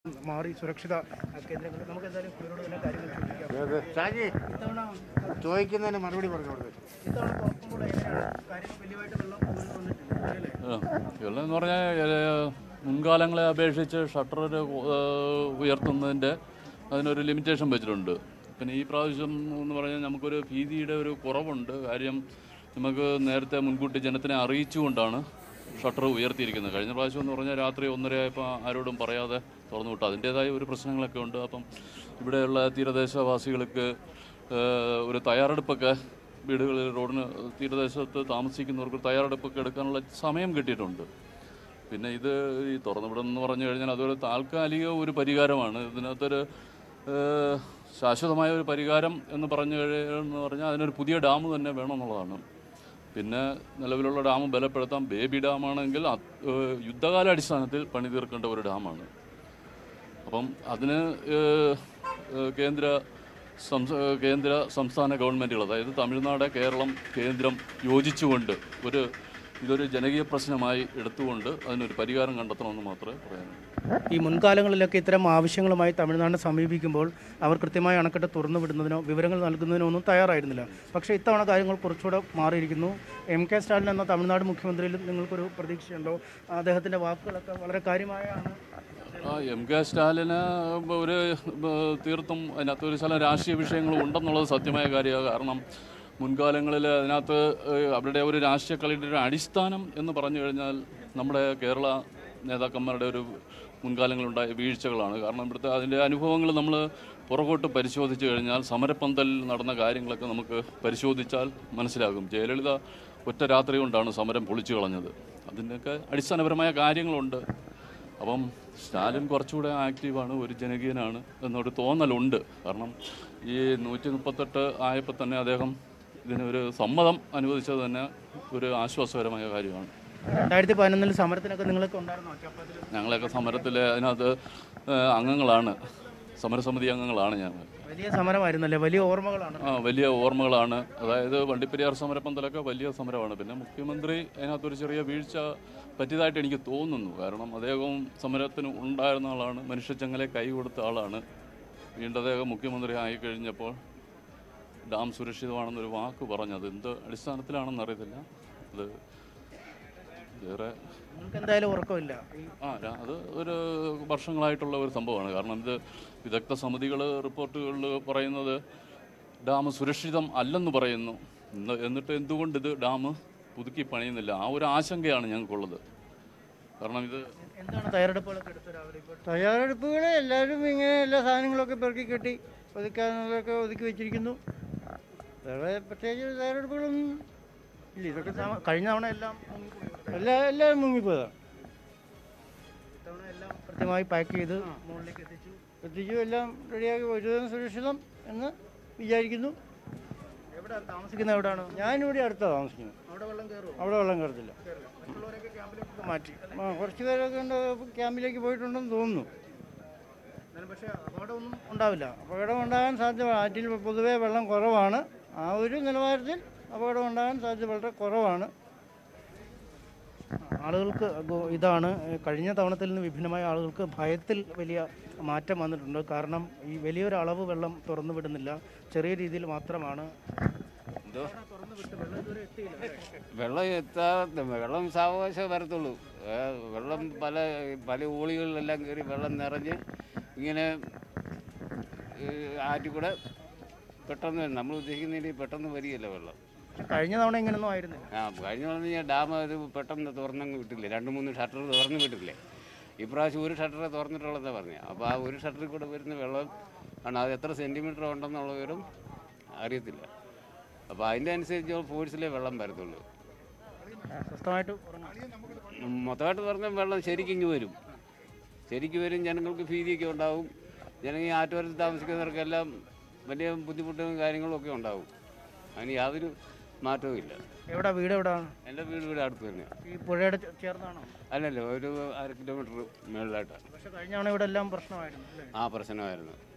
മാറി സുരക്ഷിത കേന്ദ്രങ്ങൾ നമുക്ക് എന്തായാലും ഇവരോട് തന്നെ കാര്യങ്ങൾ ചോദിക്കാം ഷാജി ഇത്തവണ ചോദിക്കുന്നതിന് മറുപടി പറഞ്ഞു കൊടുത്തു ഇത്തവണ തുറക്കുമ്പോൾ എങ്ങനെയാണ് കാര്യങ്ങൾ വലിയമായിട്ട് വെള്ളം കൂടുതൽ വന്നിട്ടില്ല അല്ലേ വെള്ളം എന്ന് പറഞ്ഞാൽ ഏഹ്, മുൻകാലങ്ങളെ അപേക്ഷിച്ച് ഷട്ടർ ഉയർത്തുന്നതിൻ്റെ അതിനൊരു ലിമിറ്റേഷൻ വെച്ചിട്ടുണ്ട് പിന്നെ ഈ പ്രാവശ്യം എന്ന് പറഞ്ഞാൽ നമുക്കൊരു ഭീതിയുടെ ഒരു കുറവുണ്ട് കാര്യം നമുക്ക് നേരത്തെ മുൻകൂട്ടി ജനത്തിനെ അറിയിച്ചുകൊണ്ടാണ് ഷട്ടർ ഉയർത്തിയിരിക്കുന്നത് കഴിഞ്ഞ പ്രാവശ്യം എന്ന് പറഞ്ഞാൽ രാത്രി ഒന്നരയായപ്പോൾ ആരോടും പറയാതെ തുറന്നു വിട്ടു അതിൻ്റേതായ ഒരു പ്രശ്നങ്ങളൊക്കെ ഉണ്ട് അപ്പം ഇവിടെയുള്ള തീരദേശവാസികൾക്ക് ഏഹ്, ഒരു തയ്യാറെടുപ്പൊക്കെ വീടുകളിൽ റോഡിന് തീരദേശത്ത് താമസിക്കുന്നവർക്ക് തയ്യാറെടുപ്പൊക്കെ എടുക്കാനുള്ള സമയം കിട്ടിയിട്ടുണ്ട് പിന്നെ ഇത് ഈ തുറന്നുവിടം എന്ന് പറഞ്ഞു കഴിഞ്ഞാൽ അതൊരു താൽക്കാലിക ഒരു പരിഹാരമാണ് ഇതിനകത്തൊരു ഏഹ്, ശാശ്വതമായ ഒരു പരിഹാരം എന്ന് പറഞ്ഞു കഴിയുമെന്ന് പറഞ്ഞാൽ അതിനൊരു പുതിയ ഡാം തന്നെ വേണമെന്നുള്ളതാണ് പിന്നെ നിലവിലുള്ള ഡാം ബലപ്പെടുത്താം ബേബി ഡാമാണെങ്കിൽ അത്, ഏഹ്, യുദ്ധകാലാടിസ്ഥാനത്തിൽ പണി തീർക്കേണ്ട ഒരു ഡാമാണ് അപ്പം അതിന് ഏഹ്, ഏഹ്, കേന്ദ്ര സംസ കേന്ദ്ര സംസ്ഥാന ഗവൺമെൻറ്റുകൾ അതായത് തമിഴ്നാട് കേരളം കേന്ദ്രം യോജിച്ചുകൊണ്ട് ഒരു ഇതൊരു ജനകീയ പ്രശ്നമായി എടുത്തുകൊണ്ട് അതിനൊരു പരിഹാരം കണ്ടെത്തണമെന്ന് മാത്രമേ പറയാനുള്ളൂ ഈ മുൻകാലങ്ങളിലൊക്കെ ഇത്തരം ആവശ്യങ്ങളുമായി തമിഴ്നാടിനെ സമീപിക്കുമ്പോൾ അവർ കൃത്യമായി അണക്കെട്ട് തുറന്നു വിടുന്നതിനോ വിവരങ്ങൾ നൽകുന്നതിനോ ഒന്നും തയ്യാറായിരുന്നില്ല പക്ഷേ ഇത്തവണ കാര്യങ്ങൾ കുറച്ചുകൂടെ മാറിയിരിക്കുന്നു എം കെ സ്റ്റാലിൻ എന്ന തമിഴ്നാട് മുഖ്യമന്ത്രിയിൽ നിങ്ങൾക്കൊരു പ്രതീക്ഷയുണ്ടോ അദ്ദേഹത്തിൻ്റെ വാക്കുകളൊക്കെ വളരെ കാര്യമായാണ് ആ എം കെ സ്റ്റാലിന് ഒരു ഏഹ്, തീർത്തും അതിനകത്ത് ഒരു ചില രാഷ്ട്രീയ വിഷയങ്ങൾ ഉണ്ടെന്നുള്ളത് സത്യമായ കാര്യമാണ് കാരണം മുൻകാലങ്ങളിൽ അതിനകത്ത് ഏഹ്, അവരുടെ ഒരു രാഷ്ട്രീയ കളിയുടെ ഒരു അടിസ്ഥാനം എന്ന് പറഞ്ഞു കഴിഞ്ഞാൽ നമ്മുടെ കേരള നേതാക്കന്മാരുടെ ഒരു മുൻകാലങ്ങളുണ്ടായ വീഴ്ചകളാണ് കാരണം ഇവിടുത്തെ അതിൻ്റെ അനുഭവങ്ങൾ നമ്മൾ പുറകോട്ട് പരിശോധിച്ച് കഴിഞ്ഞാൽ സമരപ്പന്തലിൽ നടന്ന കാര്യങ്ങളൊക്കെ നമുക്ക് പരിശോധിച്ചാൽ മനസ്സിലാകും ജയലളിത ഒറ്റ രാത്രി കൊണ്ടാണ് സമരം പൊളിച്ചു കളഞ്ഞത് അതിൻ്റെയൊക്കെ അടിസ്ഥാനപരമായ കാര്യങ്ങളുണ്ട് അപ്പം സ്റ്റാലിൻ കുറച്ചുകൂടെ ആക്റ്റീവാണ് ഒരു ജനകീയനാണ് എന്നൊരു തോന്നലുണ്ട് കാരണം ഈ നൂറ്റി മുപ്പത്തെട്ട് ആയപ്പോൾ തന്നെ അദ്ദേഹം ഇതിനൊരു സമ്മതം അനുവദിച്ചത് തന്നെ ഒരു ആശ്വാസകരമായ കാര്യമാണ് രണ്ടായിരത്തി പതിനൊന്നിൽ സമരത്തിനൊക്കെ നിങ്ങളൊക്കെ ഉണ്ടായിരുന്നോ ചപ്പാത്തിൽ ഞങ്ങളൊക്കെ സമരത്തിൽ അതിനകത്ത് ഏഹ്, അംഗങ്ങളാണ് സമരസമിതി അംഗങ്ങളാണ് ഞങ്ങൾ വലിയ സമരമായിരുന്നല്ലേ വലിയ ഓർമ്മകളാണ് ആ വലിയ ഓർമ്മകളാണ് അതായത് വണ്ടിപ്പെരിയാർ സമരപ്പന്തലൊക്കെ വലിയ സമരമാണ് പിന്നെ മുഖ്യമന്ത്രി അതിനകത്തൊരു ചെറിയ വീഴ്ച പറ്റിയതായിട്ട് എനിക്ക് തോന്നുന്നു കാരണം അദ്ദേഹവും സമരത്തിന് ഉണ്ടായിരുന്ന ആളാണ് മനുഷ്യച്ചങ്ങലെ കൈ കൊടുത്ത ആളാണ് വീണ്ടും അദ്ദേഹം മുഖ്യമന്ത്രി ആയിക്കഴിഞ്ഞപ്പോൾ ഡാം സുരക്ഷിതമാണെന്നൊരു വാക്ക് പറഞ്ഞത് എന്ത് അടിസ്ഥാനത്തിലാണെന്ന് അറിയത്തില്ല അത് വേറെ നിങ്ങൾക്ക് എന്തായാലും ഉറക്കമില്ല ഈ ആ രാ- അത് ഒരു വർഷങ്ങളായിട്ടുള്ള ഒരു സംഭവമാണ് കാരണം ഇത് വിദഗ്ധ സമിതികൾ റിപ്പോർട്ടുകളിൽ പറയുന്നത് ഡാം സുരക്ഷിതം അല്ലെന്ന് പറയുന്നു ഇന്ന് എന്നിട്ട് എന്തുകൊണ്ട് ഇത് ഡാം പുതുക്കി പണിയുന്നില്ല ആ ഒരു ആശങ്കയാണ് ഞങ്ങൾക്കുള്ളത് കാരണം ഇത് എന്താണ് തയ്യാറെടുപ്പുകളൊക്കെ എടുത്തത് രാവിലെ ഇപ്പോൾ തയ്യാറെടുപ്പുകൾ എല്ലാവരും ഇങ്ങനെ എല്ലാ സാധനങ്ങളൊക്കെ പെറുക്കി കെട്ടി ഒതുക്കാനുള്ളതൊക്കെ ഒതുക്കി വെച്ചിരിക്കുന്നു വേറെ പ്രത്യേകിച്ച് തയ്യാറെടുപ്പുകളൊന്നും ഇല്ല ഇതൊക്കെ തവണ- കഴിഞ്ഞ തവണ എല്ലാം മുങ്ങിപ്പോയി. എല്ലാ എല്ലാവരും മുങ്ങിപ്പോയതാണ് ഇത്തവണ എല്ലാം കൃത്യമായി പാക്ക് ചെയ്ത് മുകളിലേക്ക് എത്തിച്ചു എത്തിച്ചു എല്ലാം റെഡിയാക്കി ഒരുവിധം സുരക്ഷിതം എന്ന് വിചാരിക്കുന്നു എവിടെ താമസിക്കുന്നത് എവിടെയാണ് ഞാനിവിടെ അടുത്താണ് താമസിക്കുന്നത് അവിടെ വെള്ളം കയറുമോ അവിടെ വെള്ളം കയറത്തില്ല മറ്റുള്ളവരൊക്കെ ക്യാമ്പിലേക്ക് മാറ്റി ആ കുറച്ച് പേരൊക്കെ ഉണ്ട് ക്യാമ്പിലേക്ക് പോയിട്ടുണ്ടെന്ന് തോന്നുന്നു എന്നാലും പക്ഷേ അപകടമൊന്നും ഉണ്ടാവില്ല അപകടം ഉണ്ടാകാൻ സാധ്യത ആറ്റിൽ പൊതുവേ വെള്ളം കുറവാണ് ആ ഒരു നിലവാരത്തിൽ അപകടം ഉണ്ടാകാൻ സാധ്യത വളരെ കുറവാണ് ആളുകൾക്ക് ഗോ- ഇതാണ് ഏഹ്, കഴിഞ്ഞ തവണത്തിൽ നിന്ന് വിഭിന്നമായ ആളുകൾക്ക് ഭയത്തിൽ വലിയ മാറ്റം വന്നിട്ടുണ്ട് കാരണം ഈ വലിയൊരു അളവ് വെള്ളം തുറന്നു വിടുന്നില്ല ചെറിയ രീതിയിൽ മാത്രമാണ് എന്തോ തുറന്നു വിട്ട് വെള്ളം ഇതുവരെ എത്തിയില്ല അല്ലേ? വെള്ളം എത്താത്ത വെള്ളം സാവകാശം വരത്തുള്ളൂ ഏ, വെള്ളം പല പല ഊളികളിലെല്ലാം കയറി വെള്ളം നിറഞ്ഞ് ഇങ്ങനെ ഈ ആറ്റിൽ കൂടെ പെട്ടെന്ന് നമ്മൾ ഉദ്ദേശിക്കുന്നതിൽ പെട്ടെന്ന് വരികയല്ല വെള്ളം പക്ഷെ കഴിഞ്ഞ തവണ ഇങ്ങനൊന്നും ആയിരുന്നില്ല ആ കഴിഞ്ഞ പറഞ്ഞു കഴിഞ്ഞാൽ ഡാം അത് പെട്ടെന്ന് തുറന്നങ്ങ് വിട്ടില്ലേ രണ്ട് മൂന്ന് ഷട്ടർ തുറന്ന് വിട്ടില്ലേ ഇപ്രാവശ്യം ഒരു ഷട്ടറെ തുറന്നിട്ടുള്ളതെന്ന് പറഞ്ഞു അപ്പോൾ ആ ഒരു ഷട്ടറിൽ കൂടെ വരുന്ന വെള്ളം ആണ് അത് എത്ര സെൻറ്റിമീറ്റർ ഉണ്ടെന്നുള്ള വിവരം അറിയത്തില്ല അപ്പോൾ അതിൻ്റെ അനുസരിച്ച് ഫോഴ്സിലേ വെള്ളം വരത്തുള്ളൂ സ്വസ്ഥമായിട്ട് ഉറങ്ങാം ഉം, മൊത്തമായിട്ട് പറഞ്ഞാൽ വെള്ളം ശരിക്കും ഇങ്ങ് വരും ശരിക്കും വരും ജനങ്ങൾക്ക് ഭീതിയൊക്കെ ഉണ്ടാവും ജനങ്ങൾ ഈ ആറ്റുവരത്ത് താമസിക്കുന്നവർക്കെല്ലാം വലിയ ബുദ്ധിമുട്ടും കാര്യങ്ങളും ഒക്കെ ഉണ്ടാവും അതിന് യാതൊരു മാറ്റവും ഇല്ല എവിടെ വീട് എവിടെയാണ് എൻ്റെ വീട് ഇവിടെ അടുത്ത് തന്നെയാണ് ഈ പുഴയുടെ ചെ- ചേർന്നാണോ അല്ലല്ലോ ഒരു അര കിലോമീറ്റർ മുകളിലായിട്ടാണ് പക്ഷെ കഴിഞ്ഞ തവണ ഇവിടെ എല്ലാം പ്രശ്നമായിരുന്നു അല്ലേ ആ പ്രശ്നമായിരുന്നു